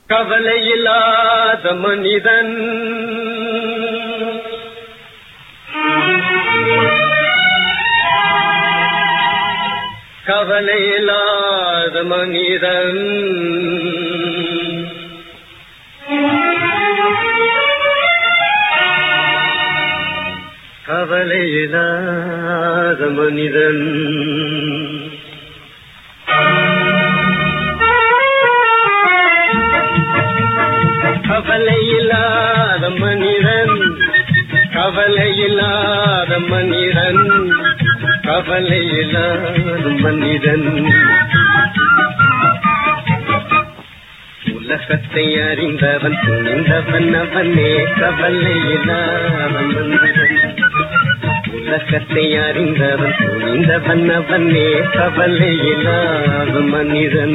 கவலையில்லாத மனிதன் கவலையில்லாத மனிதன் கவலையில்லாத மனிதன் கவலையில்லாத மனிதன் கவலையில்லாத மனிதன் கவலையில்லாத மனிதன் உலகத்தை அறிந்தவன் துணிந்தவன் அவனே கவலையில்லாத மனிதன் உலகத்தை அறிந்தவன் துணிந்தவன் அவனே கவலையில்லாத மனிதன்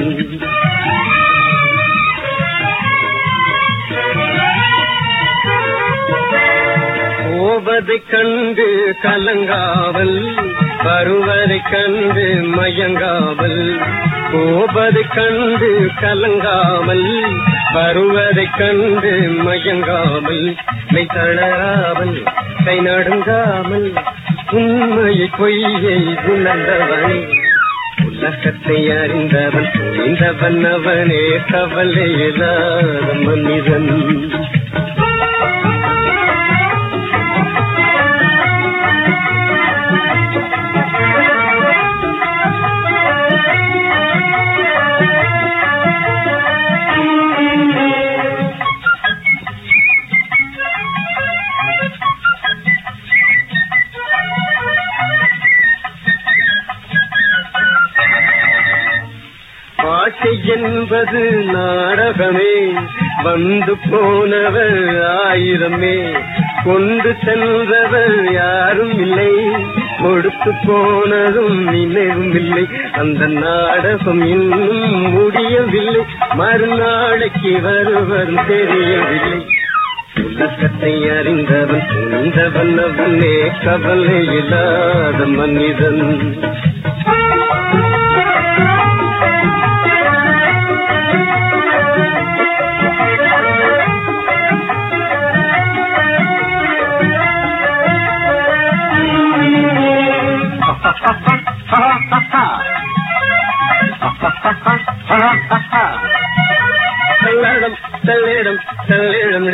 போவதை கண்டு கலங்காவல் வருவதை கண்டு மயங்காவல் போவதை கண்டு கலங்காமல் வருவதை கண்டு மயங்காமல் மெய் தளராமல் கை நடுங்காமல் உண்மையை பொய்யை உணர்ந்தவனே உலகத்தை அறிந்தவன் புரிந்தவன் அவனே கவலையில்லாத மனிதன் ஆசை என்பது நாடகமே வந்து போனவர் ஆயிரமே கொண்டு சென்றவர் யாரும் இல்லை கொடுத்து போனதும் நினைவும் இல்லை அந்த நாடகம் இன்னும் முடியவில்லை மறுநாளைக்கு வருவர் தெரியவில்லை உலகத்தை அறிந்தவன் புரிந்தவன் அவனே கவலை இல்லாத மனிதன் தள்ளிடம் தள்ளிடம் தள்ளிடம்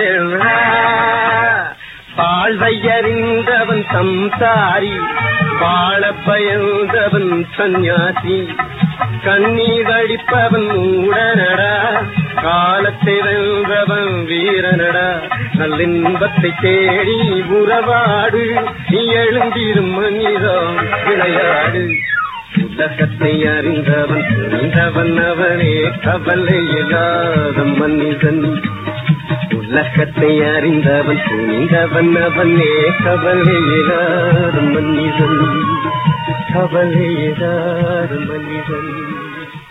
வாழ்வையறிந்தவன் சம்சாரி வாழ பயந்தவன் சந்நியாசி கண்ணீர் வடிப்பவன் உடனடா காலத்தை வென்றவன் வீரனடா நல்லின்பத்தை தேடி உறவாடு நீ எழுந்திரும் மனிதம் விளையாடு உலகத்தை அறிந்தவன் புரிந்தவன் அவனே கவலை இல்லாத மனிதன் உலகத்தை அறிந்தவன் புரிந்தவன் அவனே கவலை இல்லாத மனிதன் கவலை இல்லாத மனிதன்